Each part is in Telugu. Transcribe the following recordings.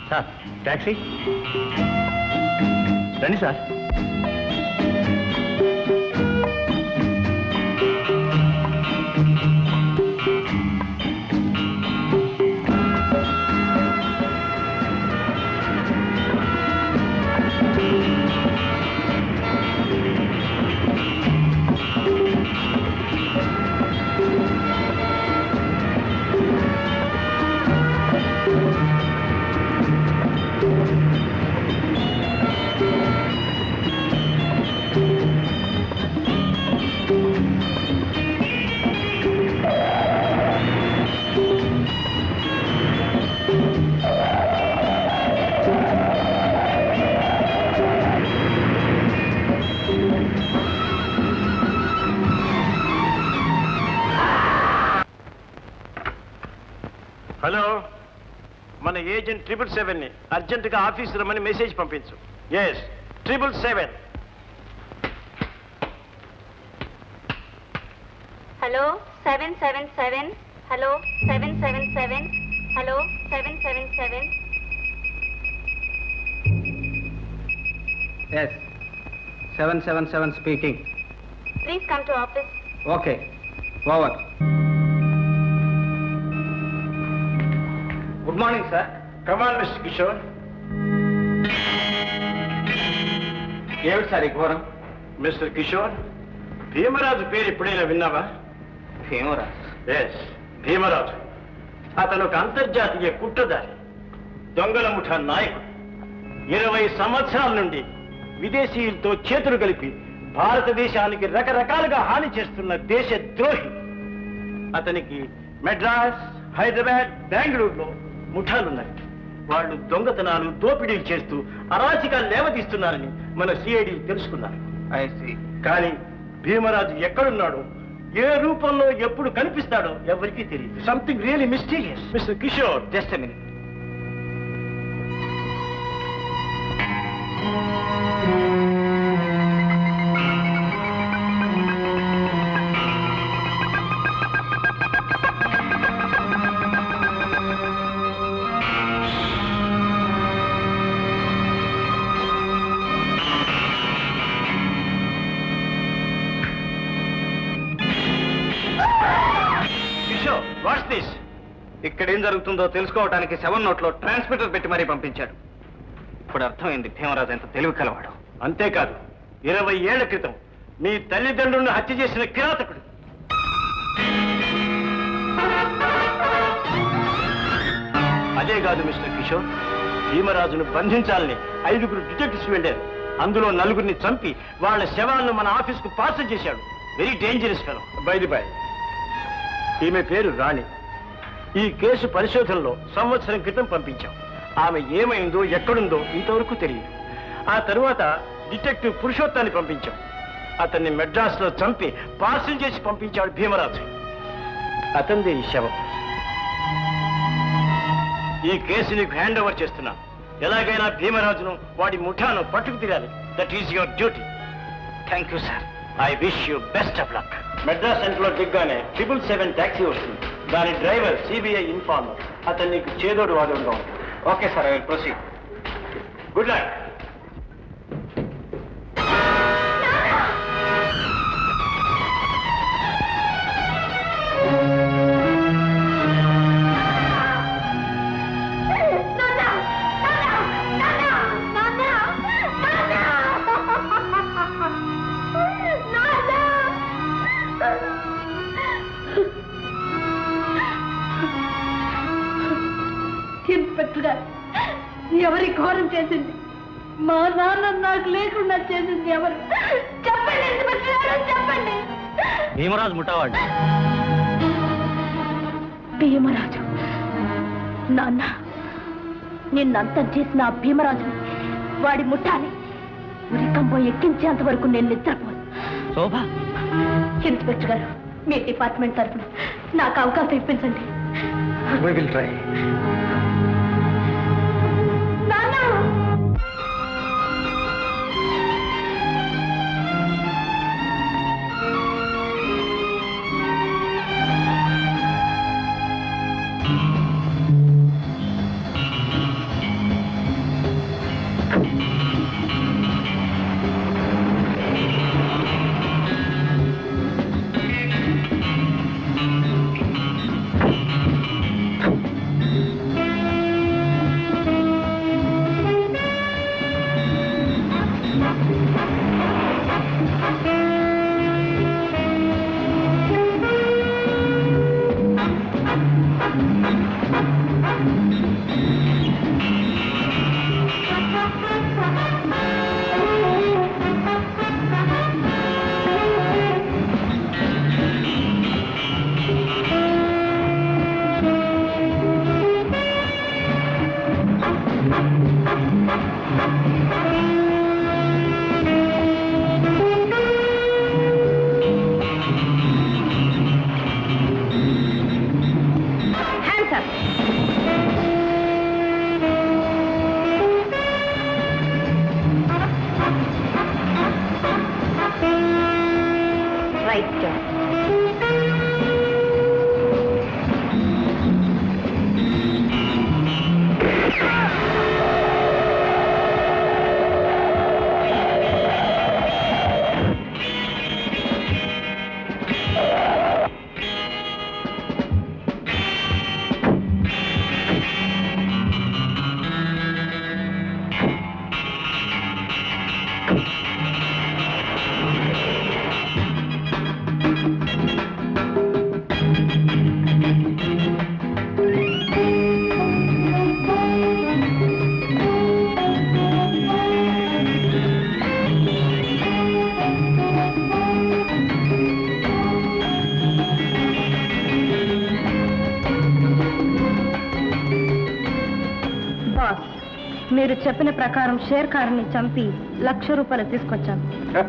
సార్ ట్యాక్సీ రండి సార్ హలో మన ఏజెంట్ ట్రిపుల్ సెవెన్ ని అర్జెంటుగా ఆఫీస్ రమ్మని మెసేజ్ పంపించు yes triple seven hello seven seven seven hello seven seven seven hello seven seven seven yes seven seven seven speaking please come to office okay over good morning sir come on mister Kishore ఏమిటి సార్ ఈ ఘోరం మిస్టర్ కిషోర్ భీమరాజు పేరు ఎప్పుడైనా విన్నావా భీమరాజ్ ఎస్ భీమరాజు అతను ఒక అంతర్జాతీయ కుట్రదారి దొంగల ముఠా నాయకుడు ఇరవై సంవత్సరాల నుండి విదేశీయులతో చేతులు కలిపి భారతదేశానికి రకరకాలుగా హాని చేస్తున్న దేశ ద్రోహి అతనికి మెడ్రాస్ హైదరాబాద్ బెంగళూరులో ముఠాలున్నాయి వాళ్ళు దొంగతనాలు దోపిడీలు చేస్తూ అరాచకాలు లేవదీస్తున్నారని మన సిఐడి తెలుసుకున్నారు ఐ సీ కానీ భీమరాజు ఎక్కడున్నాడో ఏ రూపంలో ఎప్పుడు కనిపిస్తాడో ఎవరికీ తెలియదు something really mysterious mister Kishore just minute Kishore what's this ఇక్కడ ఏం జరుగుతుందో తెలుసుకోవడానికి సెవెన్ నోట్లో ట్రాన్స్మిటర్ పెట్టి మరీ పంపించాడు ఇప్పుడు అర్థమైంది భీమరాజు ఎంత తెలివి కలవాడు అంతేకాదు ఇరవై ఏళ్ల క్రితం మీ తల్లిదండ్రులను హత్య చేసిన కిరాతకుడు అదే కాదు మిస్టర్ కిషోర్ భీమరాజును బంధించాలని ఐదుగురు డిటెక్టివ్స్ వెళ్ళారు అందులో నలుగురిని చంపి వాళ్ళ శవాలను మన ఆఫీస్కు పార్సల్ చేశాడు very dangerous fellow by the by ఈమె పేరు రాణి ఈ కేసు పరిశోధనలో సంవత్సరం క్రితం పంపించాం ఆమె ఏమైందో ఎక్కడుందో ఇంతవరకు తెలియదు ఆ తరువాత డిటెక్టివ్ పురుషోత్తాన్ని పంపించాం అతన్ని మెడ్రాస్ లో చంపి పార్సిల్ చేసి పంపించాడు భీమరాజు అతందే ఈ శవం ఈ కేసు నీకు హ్యాండ్ ఓవర్ చేస్తున్నాను ఎలాగైనా భీమరాజును వాడి ముఠాను పట్టుకు తీరాలి that is your duty thank you sir I wish you best of luck Madras centre లో దిగ్గానే ట్రిపుల్ సెవెన్ ట్యాక్సీ వస్తుంది దాని డ్రైవర్ సిబిఐ ఇన్ఫార్మర్ అతను నీకు చేదోడు వాదుడుగా ఉంటాడు okay sir I will proceed good luck inspector గారు ఎవరి ఘోరం చేసింది మా నాన్న నాకు లేకుండా చేసింది ఎవరు చెప్పండి ఇన్స్పెక్టర్ గారు చెప్పండి భీమరాజు ముఠావాడు భీమరాజు నాన్న నిన్నంతం చేసిన ఆ భీమరాజుని వాడి ముఠాని ఉరికంబం ఎక్కించేంత వరకు నేను నిద్రపోను శోభ ఇన్స్పెక్టర్ గారు మీ డిపార్ట్మెంట్ తరఫున నాకు అవకాశం ఇప్పించండి we will try నాన్న బాస్ మీరు చెప్పిన ప్రకారం షేర్ కారుని చంపి లక్ష రూపాయలు తీసుకొచ్చాను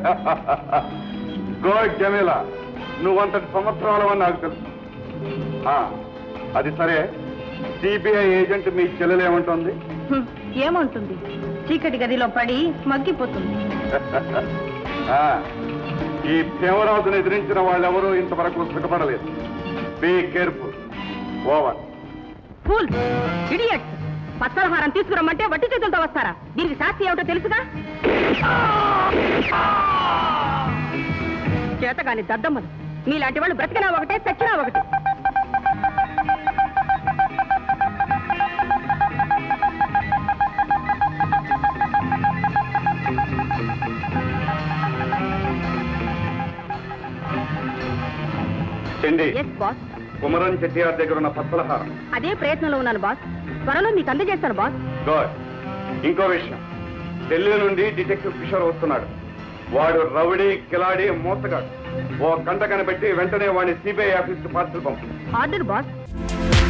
గుడ్ జమీలా నువ్వంతటి సంవత్సరాలు అని నాకు తెలుసు ఆ, అది సరే సిబిఐ ఏజెంట్ మీ చెల్లెలు ఏమంటుంది హ్మ్, ఏముంటుంది చీకటి గదిలో పడి మగ్గిపోతుంది ఆ, ఈ భీమరాజును ఎదిరించిన వాళ్ళెవరూ ఇంతవరకు సుఖపడలేదు be careful over fool idiot పచ్చలహారం తీసుకురమ్మంటే వట్టి చేతులతో వస్తారా దీనికి శాస్తి ఏమిటో తెలుసుగా చేతగాని దద్దమ్మలు మీలాంటి వాళ్ళు బ్రతికినా ఒకటే చచ్చినా ఒకటి చెండి ఎస్ బాస్ కుమరం చెట్టియార్ దగ్గర ఉన్న పచ్చలహారం అదే ప్రయత్నంలో ఉన్నాను బాస్ త్వరలో మీకు అందజేస్తాను బాస్ గుడ్ ఇంకో విషయం ఢిల్లీ నుండి డిటెక్టివ్ కిషోర్ వస్తున్నాడు వాడు రౌడీ కిలాడి మోసగాడు ఓ కంట కనిపెట్టి వెంటనే వాడిని సిబిఐ ఆఫీస్ కు పార్సల్ పంపు ఆర్డర్ బాస్